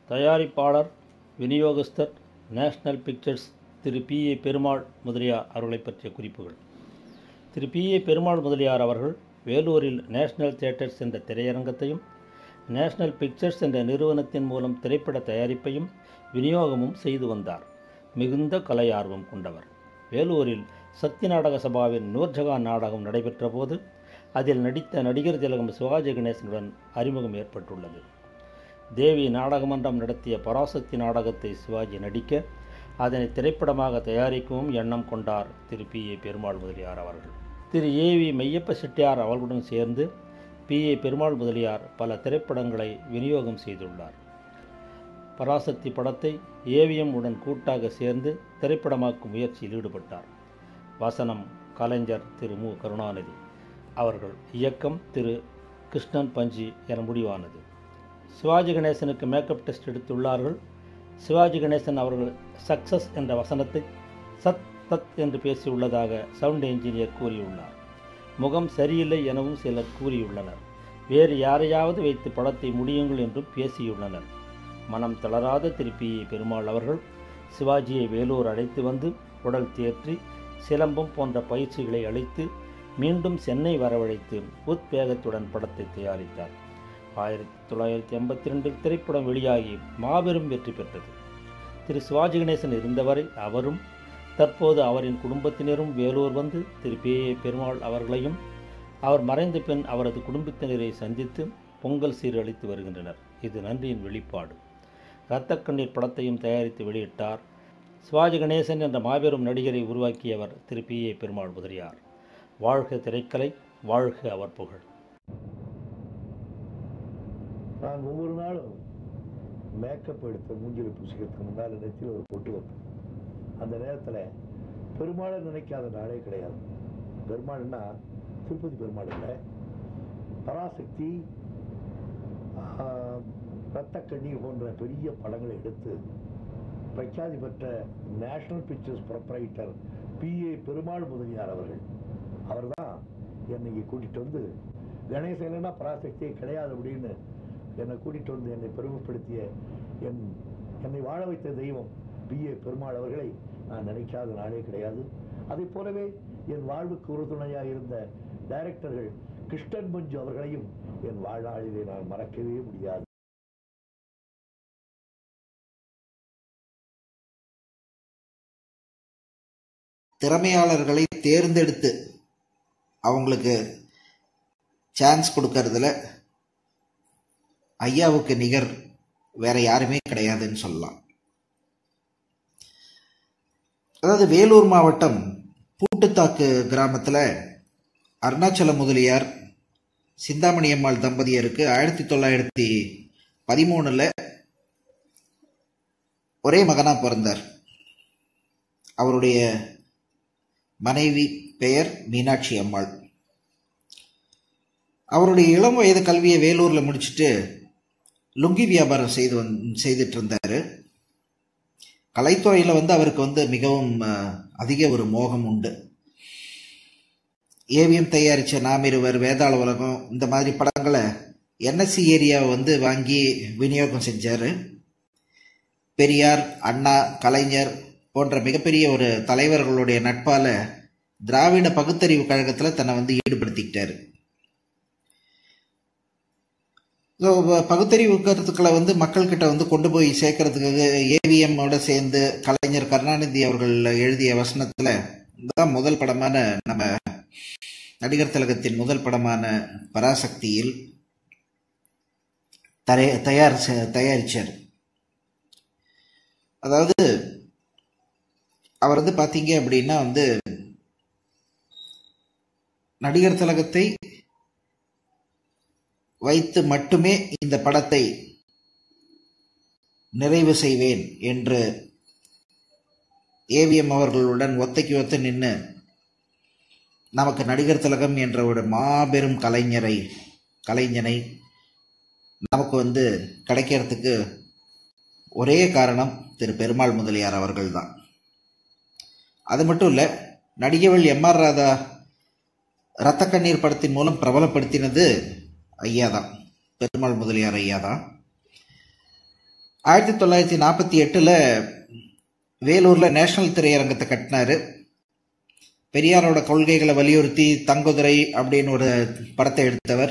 தயாரிப்பாளர் விநியோகஸ்தர் National Pictures Thiru P A Perumal Mudaliar அவர்களைப் பற்றிய குறிப்புகள் திரு பி ஏ பெருமாள் முதலியார் அவர்கள் வேலூரில் நேஷனல் தியேட்டர்ஸ் என்ற திரையரங்கத்தையும் நேஷனல் பிக்சர்ஸ் என்ற நிறுவனத்தின் மூலம் திரைப்பட தயாரிப்பையும் விநியோகமும் செய்து வந்தார் மிகுந்த கலை ஆர்வம் கொண்டவர் வேலூரில் சக்தி நாடக சபாவின் நூர்ஜகான் நாடகம் நடைபெற்ற போது அதில் நடித்த நடிகர் திலகம் சிவாஜி கணேசனுடன் அறிமுகம் ஏற்பட்டுள்ளது தேவி நாடகமன்றம் நடத்திய பராசக்தி நாடகத்தை சிவாஜி நடிக்க அதனை திரைப்படமாக தயாரிக்கவும் எண்ணம் கொண்டார் திரு பி ஏ பெருமாள் முதலியார் அவர்கள் திரு ஏ வி மெய்யப்ப செட்டியார் அவர்களுடன் சேர்ந்து பி ஏ பெருமாள் முதலியார் பல திரைப்படங்களை விநியோகம் செய்துள்ளார் பராசக்தி படத்தை ஏவிஎம் உடன் கூட்டாக சேர்ந்து திரைப்படமாக்கும் முயற்சியில் ஈடுபட்டார் வசனம் கலைஞர் திரு மு கருணாநிதி அவர்கள் இயக்கம் திரு கிருஷ்ணன் பஞ்சி என முடிவானது சிவாஜி கணேசனுக்கு மேக்கப் டெஸ்ட் எடுத்துள்ளார்கள் சிவாஜி கணேசன் அவர்கள் சக்சஸ் என்ற வசனத்தை சத் தத் என்று பேசியுள்ளதாக சவுண்ட் என்ஜினியர் கூறியுள்ளார் முகம் சரியில்லை எனவும் சிலர் கூறியுள்ளனர் வேறு யாரையாவது வைத்து படத்தை முடியுங்கள் என்றும் பேசியுள்ளனர் மனம் தளராத திருப்பியை பெருமாள் அவர்கள் சிவாஜியை வேலூர் அழைத்து வந்து உடல் தேற்றி சிலம்பம் போன்ற பயிற்சிகளை அளித்து மீண்டும் சென்னை வரவழைத்து உத்வேகத்துடன் படத்தை தயாரித்தார் ஆயிரத்தி தொள்ளாயிரத்தி எண்பத்தி ரெண்டில் திரைப்படம் வெளியாகி மாபெரும் வெற்றி பெற்றது திரு சிவாஜி கணேசன் இருந்தவரை அவரும் தற்போது அவரின் குடும்பத்தினரும் வேலூர் வந்து திரு பி ஏ பெருமாள் அவர்களையும் அவர் மறைந்த பின் அவரது குடும்பத்தினரை சந்தித்து பொங்கல் சீரழித்து வருகின்றனர் இது நன்றியின் வெளிப்பாடு இரத்தக்கண்ணீர் படத்தையும் தயாரித்து வெளியிட்டார் சிவாஜி கணேசன் என்ற மாபெரும் நடிகரை உருவாக்கியவர் திரு பி ஏ பெருமாள் முதலியார் வாழ்க திரைக்கலை வாழ்க அவர் புகழ் நான் ஒவ்வொரு நாளும் மேக்கப் எடுத்து மூஞ்சில பூசிக்கிறதுக்கு முன்னால் நெத்தியில் ஒரு பொட்டு வைப்பேன் அந்த நேரத்தில் பெருமாளை நினைக்காத நாளே கிடையாது பெருமாள்னா திருப்பதி பெருமாள் இல்லை பராசக்தி ஆஹ், ரத்தக்கண்ணி போன்ற பெரிய படங்களை எடுத்து பிரఖ్యాதி பெற்ற National Pictures proprietor P A Perumal Mudaliar அவர்கள் அவர்தான் என்னை இங்கே கூட்டிட்டு வந்து கணேசன் இல்லைன்னா பராசக்தியே கிடையாது அப்படின்னு என்னை கூட்டிட்டு வந்து என்னை பெருமைப்படுத்திய என் என்னை வாழ வைத்த தெய்வம் பி ஏ பெருமாள் அவர்களை நான் நினைக்காத நாளே கிடையாது அதைப் போலவே என் வாழ்வுக்கு உறுதுணையாக இருந்த டைரக்டர்கள் கிருஷ்ணன் மஞ்சு அவர்களையும் என் வாழ்நாளிலே நான் மறக்கவே முடியாது திறமையாளர்களை தேர்ந்தெடுத்து அவங்களுக்கு சான்ஸ் கொடுக்கறதுல ஐயாவுக்கு நிகர் வேற யாருமே கிடையாதுன்னு சொல்லலாம் அதாவது வேலூர் மாவட்டம் பூட்டுத்தாக்கு கிராமத்தில் அருணாச்சல முதலியார் சிந்தாமணி அம்மாள் தம்பதியருக்கு ஆயிரத்தி தொள்ளாயிரத்தி பதிமூணுல ஒரே மகனா பிறந்தார் அவருடைய மனைவி பெயர் மீனாட்சி அம்மாள் அவருடைய இளம் வயது கல்வியை வேலூர்ல முடிச்சுட்டு லுங்கி வியாபாரம் செய்து வந் செய்துட்டு இருந்தாரு கலைத்துறையில வந்து அவருக்கு வந்து மிகவும் அஹ், அதிக ஒரு மோகம் உண்டு ஏவிஎம் தயாரிச்ச நாம் இருவர் வேதாள உலகம் இந்த மாதிரி படங்களை என்எஸ்சி ஏரியாவை வந்து வாங்கி விநியோகம் செஞ்சாரு பெரியார் அண்ணா கலைஞர் போன்ற மிகப்பெரிய ஒரு தலைவர்களுடைய நட்பால திராவிட பகுத்தறிவு கழகத்துல தன்னை வந்து ஈடுபடுத்திக்கிட்டாரு So, ப- பகுத்தறிவு கருத்துக்களை வந்து மக்கள்கிட்ட வந்து கொண்டு போய் சேர்க்கறதுக்கு ஏவிஎம் ஓட சேர்ந்து கலைஞர் கருணாநிதி அவர்கள் எழுதிய வசனத்துல தான் முதல் படமான நம்ம நடிகர் திலகத்தின் முதல் படமான பராசக்தியில் தரை தயார் செ- தயாரிச்சார் அதாவது அவர் வந்து பாத்தீங்க அப்படின்னா வந்து நடிகர் திலகத்தை வைத்து மட்டுமே இந்த படத்தை நிறைவு செய்வேன் என்று ஏவிஎம் அவர்களுடன் ஒத்தைக்கு ஒத்து நின்று நமக்கு நடிகர் திலகம் என்ற ஒரு மாபெரும் கலைஞரை கலைஞனை நமக்கு வந்து கிடைக்கிறதுக்கு ஒரே காரணம் திரு பெருமாள் முதலியார் அவர்கள்தான் அது மட்டும் இல்லை நடிகவள் எம் ஆர் ராதா இரத்த கண்ணீர் படத்தின் மூலம் பிரபலப்படுத்தினது ஐயா தான் பெருமாள் முதலியார் ஐயா தான் ஆயிரத்தி தொள்ளாயிரத்தி நாற்பத்தி எட்டில் வேலூரில் நேஷனல் திரையரங்கத்தை கட்டினாரு பெரியாரோட கொள்கைகளை வலியுறுத்தி தங்குதுரை அப்படின்னு ஒரு படத்தை எடுத்தவர்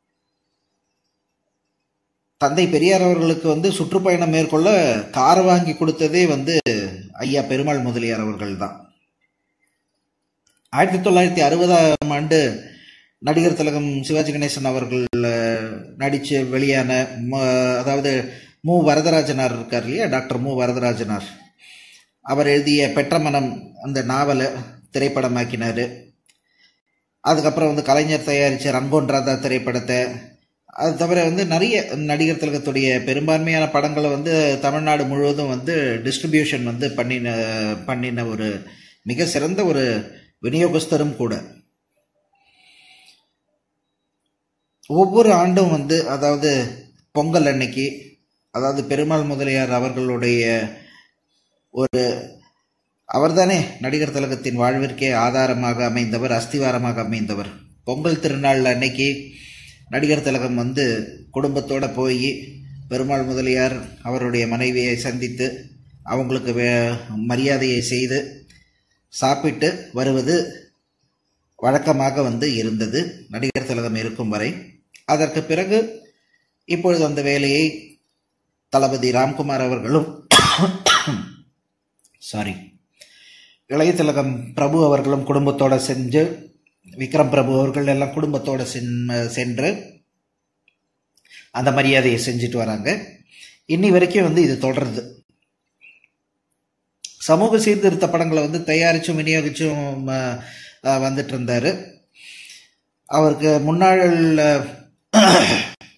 தந்தை பெரியார் அவர்களுக்கு வந்து சுற்றுப்பயணம் மேற்கொள்ள கார் வாங்கி கொடுத்ததே வந்து ஐயா பெருமாள் முதலியார் அவர்கள் தான் ஆயிரத்தி தொள்ளாயிரத்தி அறுபதாம் ஆண்டு நடிகர் திலகம் சிவாஜி கணேசன் அவர்கள் நடித்து வெளியான ம- அதாவது மு வரதராஜனார் இருக்கார் இல்லையா டாக்டர் மு வரதராஜனார் அவர் எழுதிய பெற்ற மனம் அந்த நாவலை திரைப்படமாக்கினார் அதுக்கப்புறம் வந்து கலைஞர் தயாரித்த ரங்கோன் ராதா திரைப்படத்தை அது தவிர வந்து நிறைய நடிகர் திலகத்துடைய பெரும்பான்மையான படங்களை வந்து தமிழ்நாடு முழுவதும் வந்து டிஸ்ட்ரிபியூஷன் வந்து பண்ணின பண்ணின ஒரு மிக சிறந்த ஒரு விநியோகஸ்தரும் கூட ஒவ்வொரு ஆண்டும் வந்து அதாவது பொங்கல் அன்னைக்கு அதாவது பெருமாள் முதலியார் அவர்களுடைய ஒரு அவர்தானே நடிகர் திலகத்தின் வாழ்விற்கே ஆதாரமாக அமைந்தவர் அஸ்திவாரமாக அமைந்தவர் பொங்கல் திருநாள் அன்னைக்கு நடிகர் திலகம் வந்து குடும்பத்தோட போய் பெருமாள் முதலியார் அவருடைய மனைவியை சந்தித்து அவங்களுக்கு வே மரியாதையை செய்து சாப்பிட்டு வருவது வழக்கமாக வந்து இருந்தது நடிகர் திலகம் இருக்கும் வரை அதற்கு பிறகு இப்பொழுது அந்த வேலையை தளபதி ராம்குமார் அவர்களும் சாரி இளைய திலகம் பிரபு அவர்களும் குடும்பத்தோட செஞ்சு விக்ரம் பிரபு அவர்கள் எல்லாம் குடும்பத்தோட சென்- சென்று அந்த மரியாதையை செஞ்சுட்டு வராங்க இன்னி வரைக்கும் வந்து இது தொடருது சமூக சீர்திருத்த படங்களை வந்து தயாரிச்சும் விநியோகிச்சும் அஹ், அஹ், வந்துட்டு இருந்தாரு அவருக்கு முன்னாள் அஹ்,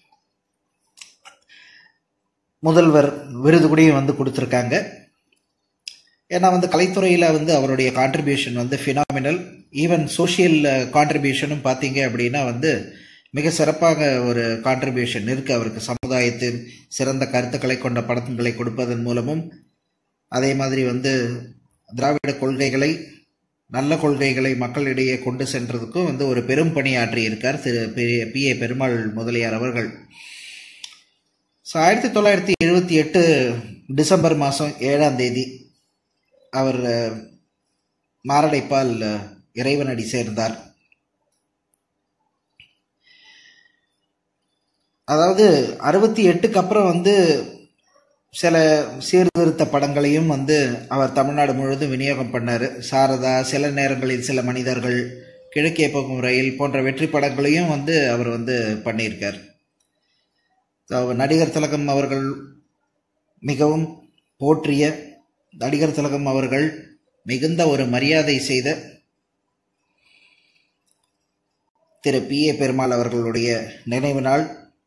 முதல்வர் விருது கூடயும் வந்து கொடுத்துருக்காங்க ஏன்னா வந்து கலைத்துறையில் வந்து அவருடைய கான்ட்ரிபியூஷன் வந்து ஃபினாமினல் ஈவன் சோஷியல் கான்ட்ரிபியூஷனும் பார்த்தீங்க அப்படின்னா வந்து மிக சிறப்பாக ஒரு கான்ட்ரிபியூஷன் இருக்குது அவருக்கு சமுதாயத்தின் சிறந்த கருத்துக்களை கொண்ட படங்களை கொடுப்பதன் மூலமும் அதே மாதிரி வந்து திராவிட கொள்கைகளை நல்ல கொள்கைகளை மக்களிடையே கொண்டு சென்றதுக்கும் வந்து ஒரு பெரும் பணியாற்றி இருக்கார் திரு பி ஏ பெருமாள் முதலியார் அவர்கள் ஸோ ஆயிரத்தி தொள்ளாயிரத்தி எழுபத்தி எட்டு டிசம்பர் மாதம் ஏழாம் தேதி அவர் அஹ், மாரடைப்பால் அஹ், இறைவனடி சேர்ந்தார் அதாவது அறுபத்தி எட்டுக்கு அப்புறம் வந்து சில சீர்திருத்த படங்களையும் வந்து அவர் தமிழ்நாடு முழுவதும் விநியோகம் பண்ணார் சாரதா சில நேரங்களில் சில மனிதர்கள் கிழக்கே போகும் ரயில் போன்ற வெற்றி படங்களையும் வந்து அவர் வந்து பண்ணியிருக்கார் So, நடிகர் திலகம் அவர்கள் மிகவும் போற்றிய நடிகர் திலகம் அவர்கள் மிகுந்த ஒரு மரியாதை செய்த திரு பி ஏ பெருமாள் அவர்களுடைய நினைவு நாள்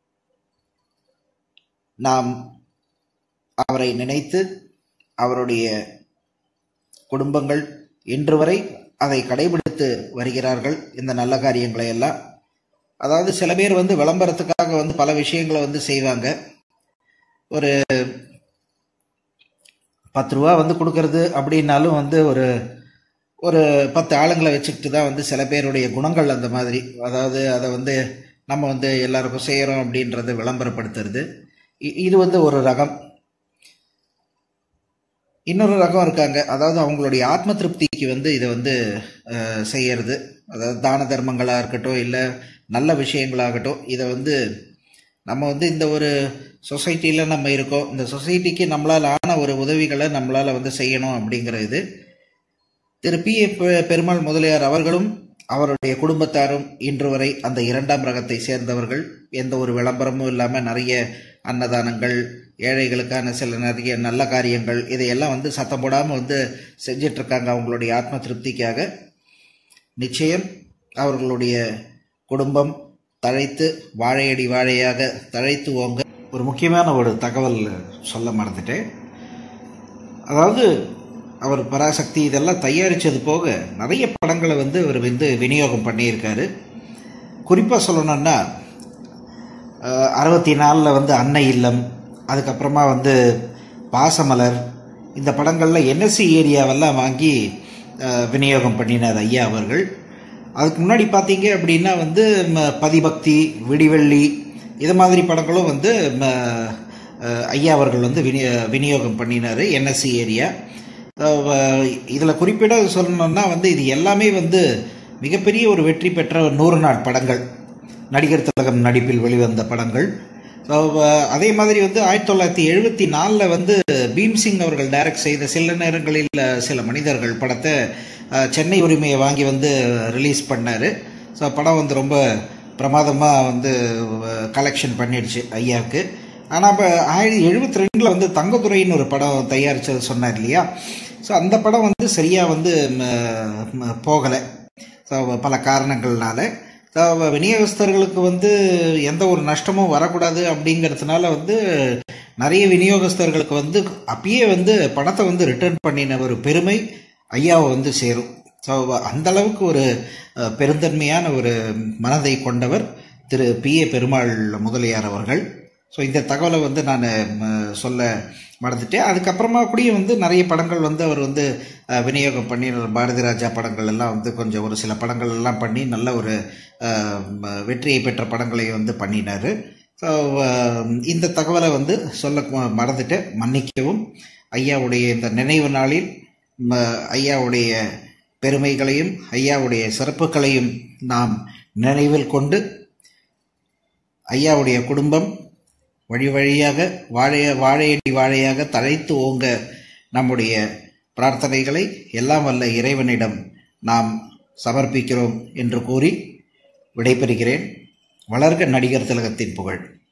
நாம் அவரை நினைத்து அவருடைய குடும்பங்கள் இன்று வரை அதை கடைபிடித்து வருகிறார்கள் இந்த நல்ல காரியங்களை எல்லாம் அதாவது சில பேர் வந்து விளம்பரத்துக்காக வந்து பல விஷயங்களை வந்து செய்வாங்க ஒரு பத்து ரூபா வந்து கொடுக்கறது அப்படின்னாலும் வந்து ஒரு ஒரு பத்து ஆளுங்களை வச்சுக்கிட்டு தான் வந்து சில பேருடைய குணங்கள் அந்த மாதிரி அதாவது அதை வந்து நம்ம வந்து எல்லாருக்கும் செய்கிறோம் அப்படின்றத விளம்பரப்படுத்துறது இ- இது வந்து ஒரு ரகம் இன்னொரு ரகம் இருக்காங்க அதாவது அவங்களுடைய ஆத்ம திருப்திக்கு வந்து இதை வந்து அஹ், செய்யறது அதாவது தான தர்மங்களாக இருக்கட்டும் இல்லை நல்ல விஷயங்களாகட்டும் இதை வந்து நம்ம வந்து இந்த ஒரு சொசைட்டியில் நம்ம இருக்கோம் இந்த சொசைட்டிக்கு நம்மளால் ஆன ஒரு உதவிகளை நம்மளால் வந்து செய்யணும் அப்படிங்கிற இது திரு பி ஏ பெ- பெருமாள் முதலியார் அவர்களும் அவருடைய குடும்பத்தாரும் இன்று வரை அந்த இரண்டாம் ரகத்தை சேர்ந்தவர்கள் எந்த ஒரு விளம்பரமும் இல்லாமல் நிறைய அன்னதானங்கள் ஏழைகளுக்கான சில நிறைய நல்ல காரியங்கள் இதையெல்லாம் வந்து சத்தம் போடாமல் வந்து செஞ்சிட்டு இருக்காங்க அவங்களுடைய ஆத்ம திருப்திக்காக நிச்சயம் அவர்களுடைய குடும்பம் தழைத்து வாழையடி வாழையாக தழைத்து ஓங்க ஒரு முக்கியமான ஒரு தகவல் சொல்ல மறந்துட்டேன் அதாவது அவர் பராசக்தி இதெல்லாம் தயாரித்தது போக நிறைய படங்களை வந்து அவர் வந்து விநியோகம் பண்ணியிருக்காரு குறிப்பாக சொல்லணும்னா அறுபத்தி நாலில் வந்து அன்னை இல்லம் அதுக்கப்புறமா வந்து பாசமலர் இந்த படங்களில் என்எஸ்சி ஏரியாவெல்லாம் வாங்கி அஹ், விநியோகம் பண்ணினார் ஐயா அவர்கள் அதுக்கு முன்னாடி பார்த்தீங்க அப்படின்னா வந்து ம, பதிபக்தி விடிவெள்ளி இது மாதிரி படங்களும் வந்து ம, அஹ், ஐயா அவர்கள் வந்து விநியோ விநியோகம் பண்ணினார் என்எஸ்சி ஏரியா இதில் குறிப்பிட சொல்லணும்னா வந்து இது எல்லாமே வந்து மிகப்பெரிய ஒரு வெற்றி பெற்ற நூறு நாள் படங்கள் நடிகர் திலகம் நடிப்பில் வெளிவந்த படங்கள் So, அஹ், அதே மாதிரி வந்து ஆயிரத்தி தொள்ளாயிரத்தி எழுபத்தி நாலில் வந்து பீம்சிங் அவர்கள் டைரக்ட் செய்த சில நேரங்களில் அஹ், சில மனிதர்கள் படத்தை அஹ், சென்னை உரிமையை வாங்கி வந்து ரிலீஸ் பண்ணார் ஸோ படம் வந்து ரொம்ப பிரமாதமாக வந்து கலெக்ஷன் பண்ணிடுச்சு ஐயாவுக்கு ஆனால் இப்போ ஆயிரத்தி எழுபத்தி ரெண்டில் வந்து தங்கத்துறைன்னு ஒரு படம் தயாரித்தது சொன்னார் இல்லையா ஸோ அந்த படம் வந்து சரியாக வந்து போகலை ஸோ பல காரணங்கள்னால ஸோ விநியோகஸ்தர்களுக்கு வந்து எந்த ஒரு நஷ்டமும் வரக்கூடாது அப்படிங்கிறதுனால வந்து நிறைய விநியோகஸ்தர்களுக்கு வந்து அப்பயே வந்து பணத்தை வந்து ரிட்டர்ன் பண்ணின ஒரு பெருமை ஐயாவை வந்து சேரும் ஸோ அந்த அளவுக்கு ஒரு அஹ், பெருந்தன்மையான ஒரு மனதை கொண்டவர் திரு பி ஏ பெருமாள் முதலியார் அவர்கள் ஸோ இந்த தகவலை வந்து நான் சொல்ல மறந்துட்டேன் அதுக்கப்புறமா கூடயும் வந்து நிறைய படங்கள் வந்து அவர் வந்து அஹ், விநியோகம் பண்ணி பாரதி ராஜா படங்கள் எல்லாம் வந்து கொஞ்சம் ஒரு சில படங்கள் எல்லாம் பண்ணி நல்ல ஒரு அஹ், ம- வெற்றியை பெற்ற படங்களை வந்து பண்ணினார் ஸோ இந்த தகவலை வந்து சொல்ல ம- மறந்துட்டேன் மன்னிக்கவும் ஐயாவுடைய இந்த நினைவு நாளில் ம- ஐயாவுடைய பெருமைகளையும் ஐயாவுடைய சிறப்புகளையும் நாம் நினைவில் கொண்டு ஐயாவுடைய குடும்பம் வழி வழியாக வாழைய வாழையடி வாழையாக தழைத்து ஓங்க நம்முடைய பிரார்த்தனைகளை எல்லாம் வல்ல இறைவனிடம் நாம் சமர்ப்பிக்கிறோம் என்று கூறி விடைபெறுகிறேன் வளர்க நடிகர் திலகத்தின் புகழ்